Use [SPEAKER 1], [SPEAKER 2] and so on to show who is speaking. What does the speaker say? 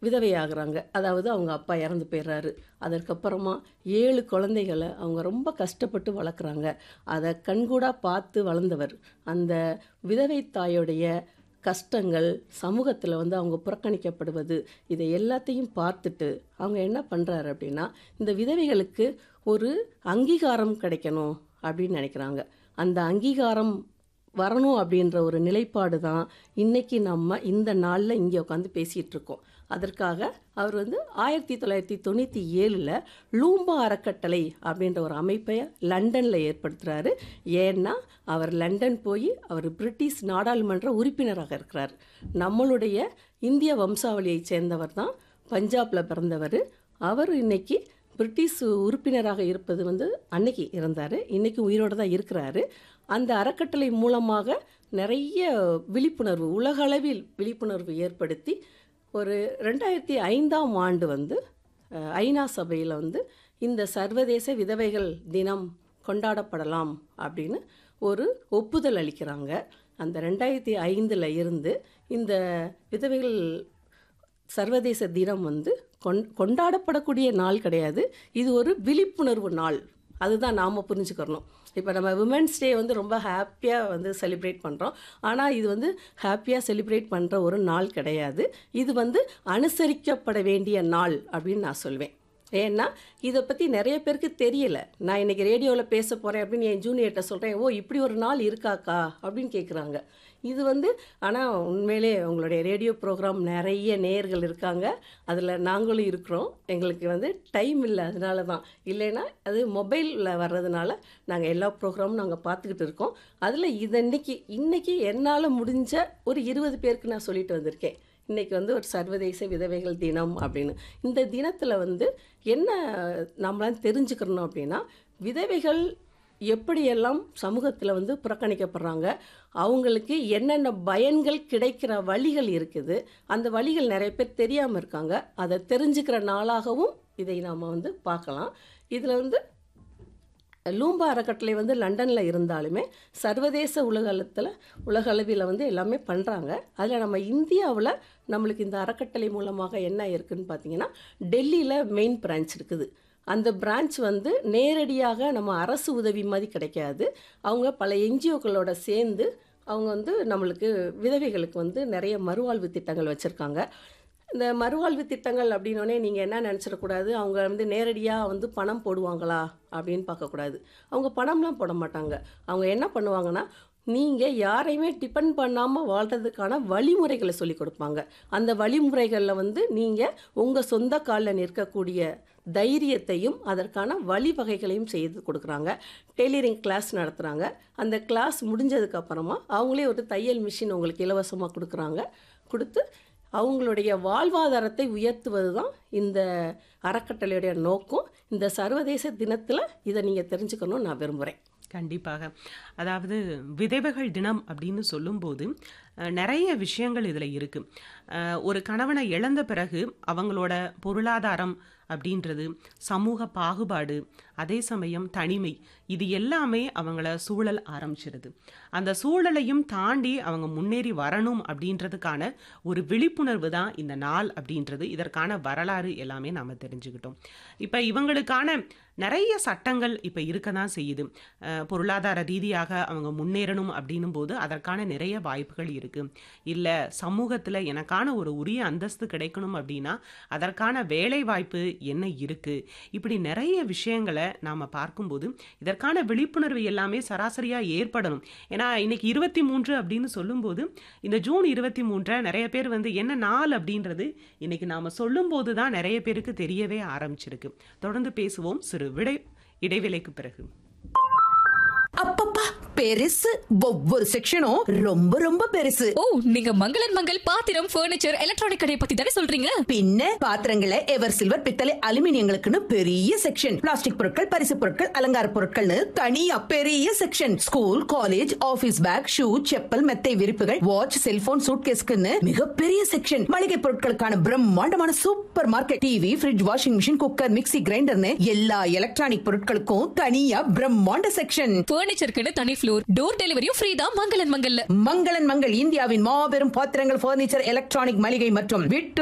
[SPEAKER 1] விதவையாகிறாங்க அதாவது அவங்க அப்பா இறந்து போயிடுறாரு அதற்கப்புறமா ஏழு குழந்தைகளை அவங்க ரொம்ப கஷ்டப்பட்டு வளர்க்குறாங்க அதை கண்கூடாக பார்த்து வளர்ந்தவர் அந்த விதவை தாயோடைய கஷ்டங்கள் சமூகத்தில் வந்து அவங்க புறக்கணிக்கப்படுவது இதை எல்லாத்தையும் பார்த்துட்டு அவங்க என்ன பண்ணுறாரு அப்படின்னா இந்த விதவைகளுக்கு ஒரு அங்கீகாரம் கிடைக்கணும் அப்படின்னு நினைக்கிறாங்க அந்த அங்கீகாரம் வரணும் அப்படின்ற ஒரு நிலைப்பாடு தான் இன்னைக்கு நம்ம இந்த நாளில் இங்கே உட்காந்து பேசிகிட்டு இருக்கோம் அதற்காக அவர் வந்து ஆயிரத்தி தொள்ளாயிரத்தி தொண்ணூற்றி ஏழில் லூம்பா அறக்கட்டளை அப்படின்ற ஒரு அமைப்பை லண்டனில் ஏற்படுத்துகிறாரு ஏன்னா அவர் லண்டன் போய் அவர் பிரிட்டிஷ் நாடாளுமன்ற உறுப்பினராக இருக்கிறார் நம்மளுடைய இந்திய வம்சாவளியைச் சேர்ந்தவர் தான் பஞ்சாபில் பிறந்தவர் அவர் இன்னைக்கு பிரிட்டிஷ் உறுப்பினராக இருப்பது வந்து அன்னைக்கு இருந்தார் இன்னைக்கு உயிரோடு தான் இருக்கிறாரு அந்த அறக்கட்டளை மூலமாக நிறைய விழிப்புணர்வு உலகளவில் விழிப்புணர்வு ஏற்படுத்தி ஒரு ரெண்டாயிரத்தி ஐந்தாம் ஆண்டு வந்து அஹ், ஐநா சபையில் வந்து இந்த சர்வதேச விதவைகள் தினம் கொண்டாடப்படலாம் அப்படின்னு ஒரு ஒப்புதல் அளிக்கிறாங்க அந்த ரெண்டாயிரத்தி ஐந்தில் இருந்து இந்த விதவைகள் சர்வதேச தினம் வந்து கொண் கொண்டாடப்படக்கூடிய நாள் கிடையாது இது ஒரு விழிப்புணர்வு நாள் அதுதான் நாம் புரிஞ்சுக்கிறணும் இப்போ நம்ம விமென்ஸ் டே வந்து ரொம்ப ஹாப்பியாக வந்து செலிப்ரேட் பண்ணுறோம் ஆனால் இது வந்து ஹாப்பியாக செலிப்ரேட் பண்ணுற ஒரு நாள் கிடையாது இது வந்து அனுசரிக்கப்பட வேண்டிய நாள் அப்படின்னு நான் சொல்வேன் ஏன்னா இதை பற்றி நிறைய பேருக்கு தெரியல நான் இன்னைக்கு ரேடியோவில் பேச போகிறேன் அப்படின்னு என் ஜூனியர்கிட்ட சொல்கிறேன் ஓ இப்படி ஒரு நாள் இருக்காக்கா அப்படின்னு கேட்குறாங்க இது வந்து ஆனால் உண்மையிலே உங்களுடைய ரேடியோ ப்ரோக்ராம் நிறைய நேயர்கள் இருக்காங்க அதில் நாங்களும் இருக்கிறோம் எங்களுக்கு வந்து டைம் இல்லை அதனால தான் இல்லைன்னா அது மொபைலில் வர்றதுனால நாங்கள் எல்லா ப்ரோக்ராமும் நாங்கள் பார்த்துக்கிட்டு இருக்கோம் அதில் இது இன்னைக்கு இன்னைக்கு என்னால் முடிஞ்ச ஒரு இருபது பேருக்கு நான் சொல்லிட்டு வந்திருக்கேன் இன்னைக்கு வந்து ஒரு சர்வதேச விதவைகள் தினம் அப்படின்னு இந்த தினத்தில் வந்து என்ன நம்மளாம் தெரிஞ்சுக்கிறணும் அப்படின்னா விதவைகள் எப்படியெல்லாம் சமூகத்தில் வந்து புறக்கணிக்கப்படுறாங்க அவங்களுக்கு என்னென்ன பயன்கள் கிடைக்கிற வழிகள் இருக்குது அந்த வழிகள் நிறைய பேர் தெரியாமல் இருக்காங்க அதை தெரிஞ்சுக்கிற நாளாகவும் இதை நாம் வந்து பார்க்கலாம் இதில் வந்து லூம்பா அறக்கட்டளை வந்து லண்டனில் இருந்தாலுமே சர்வதேச உலகளத்தில் உலக அளவில் வந்து எல்லாமே பண்ணுறாங்க அதில் நம்ம இந்தியாவில் நம்மளுக்கு இந்த அறக்கட்டளை மூலமாக என்ன இருக்குன்னு பார்த்தீங்கன்னா டெல்லியில் மெயின் பிரான்ச் இருக்குது அந்த பிரான்ச் வந்து நேரடியாக நம்ம அரசு உதவி மாதிரி கிடைக்காது அவங்க பல என்ஜிஓக்களோட சேர்ந்து அவங்க வந்து நம்மளுக்கு விதவைகளுக்கு வந்து நிறைய மறுவாழ்வு திட்டங்கள் வச்சுருக்காங்க இந்த மறுவாழ்வு திட்டங்கள் அப்படின்னோடனே நீங்கள் என்ன நினச்சிடக்கூடாது அவங்க வந்து நேரடியாக வந்து பணம் போடுவாங்களா அப்படின்னு பார்க்கக்கூடாது அவங்க பணம்லாம் போட மாட்டாங்க அவங்க என்ன பண்ணுவாங்கன்னா நீங்கள் யாரையுமே டிபெண்ட் பண்ணாமல் வாழ்கிறதுக்கான வழிமுறைகளை சொல்லி கொடுப்பாங்க அந்த வழிமுறைகளில் வந்து நீங்கள் உங்கள் சொந்த காலில் நிற்கக்கூடிய தைரியத்தையும் அதற்கான வழிவகைகளையும் செய்து கொடுக்குறாங்க டெய்லரிங் கிளாஸ் நடத்துகிறாங்க அந்த கிளாஸ் முடிஞ்சதுக்கப்புறமா அவங்களே ஒரு தையல் மிஷின் உங்களுக்கு இலவசமாக கொடுக்குறாங்க கொடுத்து அவங்களுடைய வாழ்வாதாரத்தை உயர்த்துவது தான் இந்த அறக்கட்டளையுடைய நோக்கம் இந்த சர்வதேச தினத்தில் இதை நீங்கள் தெரிஞ்சுக்கணும்னு நான் விரும்புகிறேன்
[SPEAKER 2] கண்டிப்பாக அதாவது விதவைகள் தினம் அப்படின்னு சொல்லும்போது அஹ், நிறைய விஷயங்கள் இதில் இருக்குது ஒரு கணவனை இழந்த பிறகு அவங்களோட பொருளாதாரம் அப்படின்றது சமூக பாகுபாடு அதே சமயம் தனிமை இது எல்லாமே அவங்கள சூழல் ஆரம்பிச்சிருது அந்த சூழலையும் தாண்டி அவங்க முன்னேறி வரணும் அப்படின்றதுக்கான ஒரு விழிப்புணர்வு தான் இந்த நாள் அப்படின்றது இதற்கான வரலாறு எல்லாமே நாம் தெரிஞ்சுக்கிட்டோம் இப்போ இவங்களுக்கான நிறைய சட்டங்கள் இப்போ இருக்க தான் செய்யுது அஹ், பொருளாதார ரீதியாக அவங்க முன்னேறணும் அப்படின்னும் போது அதற்கான நிறைய வாய்ப்புகள் இருக்குது இல்லை சமூகத்தில் எனக்கான ஒரு உரிய அந்தஸ்து கிடைக்கணும் அப்படின்னா அதற்கான வேலை வாய்ப்பு என்ன இருக்குது இப்படி நிறைய விஷயங்களை நாம் பார்க்கும்போது இதற்கான விழிப்புணர்வு எல்லாமே சராசரியாக ஏற்படணும் ஏன்னா இன்னைக்கு இருபத்தி மூன்று அப்படின்னு சொல்லும்போது இந்த ஜூன் இருபத்தி மூன்றை நிறைய பேர் வந்து என்ன நாள் அப்படின்றது இன்னைக்கு நாம் சொல்லும்போது தான் நிறைய பேருக்கு தெரியவே ஆரம்பிச்சிருக்கு தொடர்ந்து பேசுவோம் சிறு விடை இடைவேளைக்கு பிறகு
[SPEAKER 3] அப்பப்பா பெருசு ஒவ்வொரு செக்ஷனும் ரொம்ப ரொம்ப பெருசு
[SPEAKER 4] ஓ நீங்க மங்களன் மங்கள் பாத்திரம் ஃபர்னிச்சர் எலக்ட்ரானிக் கடை பத்தி தானே சொல்றீங்க
[SPEAKER 3] பின்ன பாத்திரங்களை எவர் சில்வர் பித்தளை அலுமினியங்களுக்குன்னு பெரிய செக்ஷன் பிளாஸ்டிக் பொருட்கள் பரிசு பொருட்கள் அலங்கார பொருட்கள்னு தனியா பெரிய section school college office bag shoe chappal மெத்தை விரிப்புகள் வாட்ச் செல்போன் சூட்கேஸ்க்குன்னு மிகப்பெரிய செக்ஷன் மளிகை பொருட்களுக்கான பிரம்மாண்டமான super market TV fridge washing machine cooker mixie கிரைண்டர்னு எல்லா எலக்ட்ரானிக் பொருட்களுக்கும் தனியா பிரம்மாண்ட செக்ஷன்
[SPEAKER 4] ஃபர்னிச்சருக்குன்னு தனி ஃப்ளோர் டோர் டெலிவரியும் ஃப்ரீ தான் மங்களன் மங்கல்ல
[SPEAKER 3] மங்களன் மங்கள் இந்தியாவின் மாபெரும் பாத்திரங்கள் பர்னிச்சர் எலக்ட்ரானிக் மளிகை மற்றும் வீட்டு